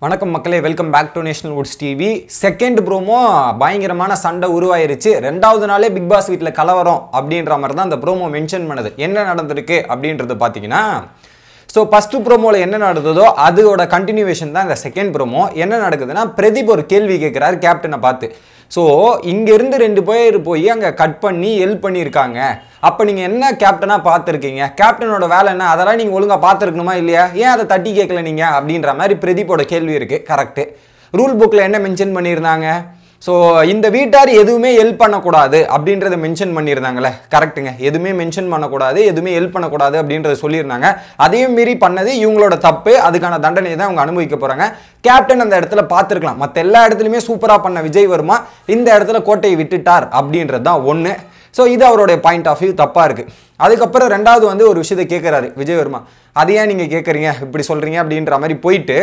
வணக்கம் மக்களே welcome back to national woods TV second promo பயங்கரமான சண்டை உருவாயிருச்சு ரெண்டாவது நாளே பிக் பாஸ் வீட்டில் கலவரம் அப்படின்ற மாதிரி தான் அந்த ப்ரோமோ மென்ஷன் பண்ணுது என்ன நடந்திருக்கு அப்படின்றது பார்த்தீங்கன்னா ஸோ ஃபஸ்ட்டு ப்ரோமோவில் என்ன நடந்ததோ அதோட கண்டினியூவேஷன் தான் இந்த செகண்ட் ப்ரோமோ என்ன நடக்குதுன்னா பிரதீப் ஒரு கேள்வி கேட்குறாரு கேப்டனை பார்த்து ஸோ இங்கேருந்து ரெண்டு பேர் போய் அங்கே கட் பண்ணி ஹெல்ப் பண்ணியிருக்காங்க அப்போ நீங்கள் என்ன கேப்டனாக பார்த்துருக்கீங்க கேப்டனோட வேலை என்ன அதெல்லாம் நீங்கள் ஒழுங்காக பார்த்துருக்கணுமா இல்லையா ஏன் அதை தட்டி கேட்கல நீங்கள் அப்படின்ற மாதிரி பிரதீப்போட கேள்வி இருக்குது கரெக்டு ரூல் புக்கில் என்ன மென்ஷன் பண்ணியிருந்தாங்க ஸோ இந்த வீட்டார் எதுவுமே ஹெல்ப் பண்ணக்கூடாது அப்படின்றத மென்ஷன் பண்ணியிருந்தாங்களே கரெக்ட்டுங்க எதுவுமே மென்ஷன் பண்ணக்கூடாது எதுவுமே ஹெல்ப் பண்ணக்கூடாது அப்படின்றத சொல்லியிருந்தாங்க அதையும் மீறி பண்ணது இவங்களோட தப்பு அதுக்கான தண்டனையை தான் அவங்க அனுபவிக்க போகிறாங்க கேப்டன் அந்த இடத்துல பார்த்துருக்கலாம் மற்ற எல்லா இடத்துலையுமே சூப்பராக பண்ண விஜய் வர்மா இந்த இடத்துல கோட்டையை விட்டுட்டார் அப்படின்றது தான் ஒன்று ஸோ இது அவருடைய பாயிண்ட் ஆஃப் வியூ தப்பாக இருக்குது அதுக்கப்புறம் ரெண்டாவது வந்து ஒரு விஷயத்தை கேட்குறாரு விஜய் வர்மா அதை ஏன் நீங்கள் கேட்குறீங்க இப்படி சொல்கிறீங்க அப்படின்ற மாதிரி போயிட்டு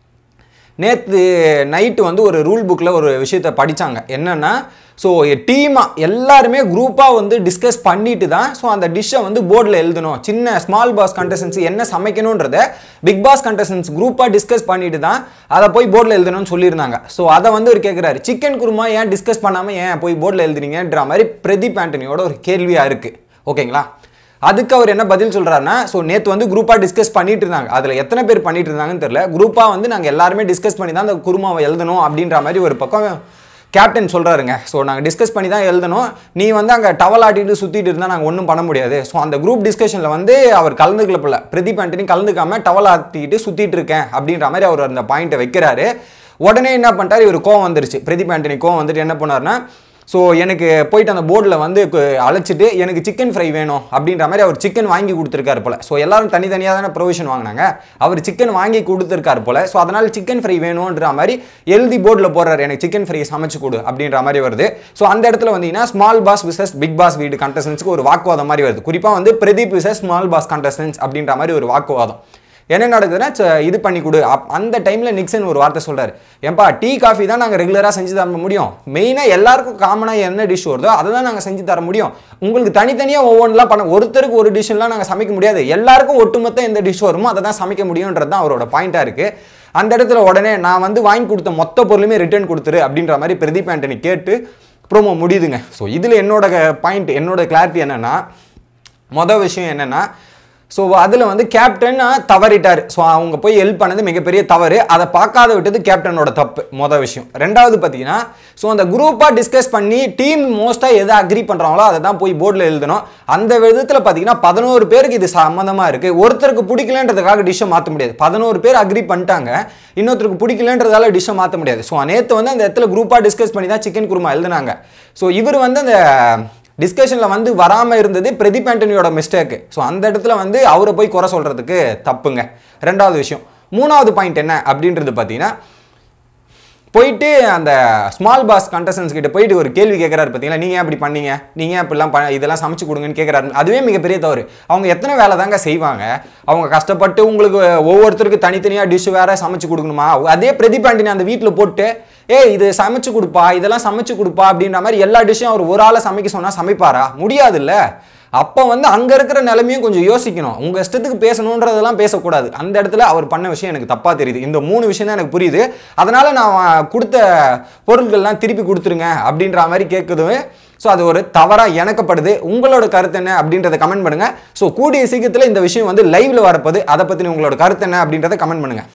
நேற்று நைட்டு வந்து ஒரு ரூல் புக்கில் ஒரு விஷயத்தை படித்தாங்க என்னென்னா ஸோ டீமாக எல்லாருமே குரூப்பாக வந்து டிஸ்கஸ் பண்ணிட்டு தான் ஸோ அந்த டிஷ்ஷை வந்து போர்டில் எழுதணும் சின்ன ஸ்மால் பாஸ் கண்டஸ்டன்ஸ் என்ன சமைக்கணுன்றத பிக் பாஸ் கண்டஸ்டன்ஸ் குரூப்பாக டிஸ்கஸ் பண்ணிட்டு தான் அதை போய் போர்டில் எழுதணும்னு சொல்லியிருந்தாங்க ஸோ அதை வந்து அவர் கேட்குறாரு சிக்கன் குருமா ஏன் டிஸ்கஸ் பண்ணாமல் ஏன் போய் போர்டில் எழுதுறீங்கன்ற மாதிரி பிரதீப் ஆண்டனியோட ஒரு கேள்வியாக இருக்குது ஓகேங்களா அதுக்கு அவர் என்ன பதில் சொல்கிறாருன்னா ஸோ நேற்று வந்து குரூப்பாக டிஸ்கஸ் பண்ணிட்டு இருந்தாங்க அதில் எத்தனை பேர் பண்ணிட்டு இருந்தாங்கன்னு தெரியல குரூப்பாக வந்து நாங்கள் எல்லாருமே டிஸ்கஸ் பண்ணி தான் அந்த குருமாவை எழுதணும் அப்படின்ற மாதிரி ஒரு பக்கம் கேப்டன் சொல்கிறாருங்க ஸோ நாங்கள் டிஸ்கஸ் பண்ணி தான் எழுதணும் நீ வந்து அங்கே டவல் ஆட்டிட்டு சுற்றிட்டு இருந்தால் நாங்கள் ஒன்றும் பண்ண முடியாது ஸோ அந்த குரூப் டிஸ்கஷனில் வந்து அவர் கலந்துக்கல போல பிரதீப் ஆண்டனி கலந்துக்காம டவல் ஆட்டிட்டு சுற்றிட்டு இருக்கேன் அப்படின்ற மாதிரி அவர் அந்த பாயிண்ட்டை வைக்கிறாரு உடனே என்ன பண்ணிட்டார் இவர் கோவம் வந்துருச்சு பிரதீப் ஆண்டனி கோவம் வந்துட்டு என்ன பண்ணாருன்னா ஸோ எனக்கு போயிட்டு அந்த போர்டில் வந்து கு- அழைச்சிட்டு எனக்கு சிக்கன் ஃப்ரை வேணும் அப்படின்ற மாதிரி அவர் சிக்கன் வாங்கி கொடுத்துருக்காரு போல ஸோ எல்லாரும் தனித்தனியாக தானே ப்ரொவிஷன் வாங்கினாங்க அவர் சிக்கன் வாங்கி கொடுத்துருக்காரு போல ஸோ அதனால் சிக்கன் ஃப்ரை வேணுன்ற மாதிரி எழுதி போர்டில் போடுறாரு எனக்கு சிக்கன் ஃப்ரை சமைச்சு கொடு அப்படின்ற மாதிரி வருது ஸோ அந்த இடத்துல வந்தீங்கன்னா small boss versus big boss வீடு கண்டஸ்டன்ஸ்க்கு ஒரு வாக்குவாதம் மாதிரி வருது குறிப்பாக வந்து Pradeep versus small boss contestants அப்படின்ற மாதிரி ஒரு வாக்குவாதம் என்ன நடக்குதுன்னா ச- இது பண்ணி கொடு அப் அந்த டைமில் நிக்சன் ஒரு வார்த்தை சொல்றாரு ஏன்பா டீ காஃபி தான் நாங்கள் ரெகுலராக செஞ்சு தர முடியும் மெயினாக எல்லாருக்கும் காமனாக என்ன டிஷ் வருதோ அதை தான் நாங்கள் செஞ்சு தர முடியும் உங்களுக்கு தனித்தனியாக ஒவ்வொன்றுலாம் பண்ண ஒருத்தருக்கு ஒரு டிஷ்ஷெல்லாம் நாங்கள் சமைக்க முடியாது எல்லாருக்கும் ஒட்டுமொத்த எந்த டிஷ் வருமோ அதை தான் சமைக்க முடியுன்றது தான் அவரோட பாயிண்ட்டாக இருக்குது அந்த இடத்துல உடனே நான் வந்து வாங்கி கொடுத்த மொத்த பொருளுமே ரிட்டர்ன் கொடுத்துரு அப்படின்ற மாதிரி பிரதீப் ஆண்டனி கேட்டு ப்ரோமோ முடியுதுங்க ஸோ இதில் என்னோட பாயிண்ட் என்னோட கிளாரிட்டி என்னென்னா மொதல் விஷயம் என்னென்னா ஸோ அதில் வந்து கேப்டன் தவறிட்டார் ஸோ அவங்க போய் ஹெல்ப் பண்ணது மிகப்பெரிய தவறு அதை பார்க்காத விட்டது கேப்டனோட தப்பு மொதல் விஷயம் ரெண்டாவது பார்த்தீங்கன்னா ஸோ அந்த குரூப்பாக டிஸ்கஸ் பண்ணி டீம் மோஸ்ட்டாக எதை அக்ரி பண்ணுறாங்களோ அதை தான் போய் போர்டில் எழுதணும் அந்த விதத்தில் பார்த்தீங்கன்னா பதினோரு பேருக்கு இது சம்மந்தமாக இருக்குது ஒருத்தருக்கு பிடிக்கலன்றதுக்காக டிஷ்ஷை மாற்ற முடியாது பதினோரு பேர் அக்ரி பண்ணிட்டாங்க இன்னொருத்தருக்கு பிடிக்கலன்றதால டிஷ்ஷை மாற்ற முடியாது ஸோ நேற்று வந்து அந்த இடத்துல குரூப்பாக டிஸ்கஸ் பண்ணி தான் சிக்கன் குருமா எழுதுனாங்க ஸோ இவர் வந்து அந்த டிஸ்கஷனில் வந்து வராமல் இருந்தது பிரதீப் ஆண்டனியோட மிஸ்டேக்கு ஸோ அந்த இடத்துல வந்து அவரை போய் குறை சொல்கிறதுக்கு தப்புங்க ரெண்டாவது விஷயம் மூணாவது பாயிண்ட் என்ன அப்படின்றது பார்த்தீங்கன்னா போயிட்டு அந்த ஸ்மால் பாஸ் கண்டஸ்டன்ஸ் கிட்ட போயிட்டு ஒரு கேள்வி கேட்குறாரு பார்த்தீங்களா நீங்கள் ஏன் இப்படி பண்ணீங்க நீங்கள் ஏன் இப்படிலாம் ப இதெல்லாம் சமைச்சு கொடுங்கன்னு கேட்குறாரு அதுவே மிகப்பெரிய தவறு அவங்க எத்தனை வேலை தாங்க செய்வாங்க அவங்க கஷ்டப்பட்டு உங்களுக்கு ஒவ்வொருத்தருக்கு தனித்தனியாக டிஷ் வேற சமைச்சு கொடுக்கணுமா அதே பிரதீப் ஆண்டினி அந்த வீட்டில் போட்டு ஏய் இது சமைச்சு கொடுப்பா இதெல்லாம் சமைச்சு கொடுப்பா அப்படின்ற மாதிரி எல்லா டிஷ்ஷும் அவர் ஒரு ஆளை சமைக்க சொன்னால் சமைப்பாரா முடியாதுல்ல அப்போ வந்து அங்கே இருக்கிற நிலைமையும் கொஞ்சம் யோசிக்கணும் உங்கள் இஷ்டத்துக்கு பேசணுன்றதெல்லாம் பேசக்கூடாது அந்த இடத்துல அவர் பண்ண விஷயம் எனக்கு தப்பாக தெரியுது இந்த மூணு விஷயம் தான் எனக்கு புரியுது அதனால் நான் கொடுத்த பொருட்கள்லாம் திருப்பி கொடுத்துருங்க அப்படின்ற மாதிரி கேட்குது ஸோ அது ஒரு தவறாக எனக்கப்படுது உங்களோட கருத்து என்ன அப்படின்றத கமெண்ட் பண்ணுங்கள் ஸோ கூடிய சீக்கிரத்தில் இந்த விஷயம் வந்து லைவ்ல வரப்போது அதை பற்றி உங்களோட கருத்து என்ன அப்படின்றத கமெண்ட் பண்ணுங்கள்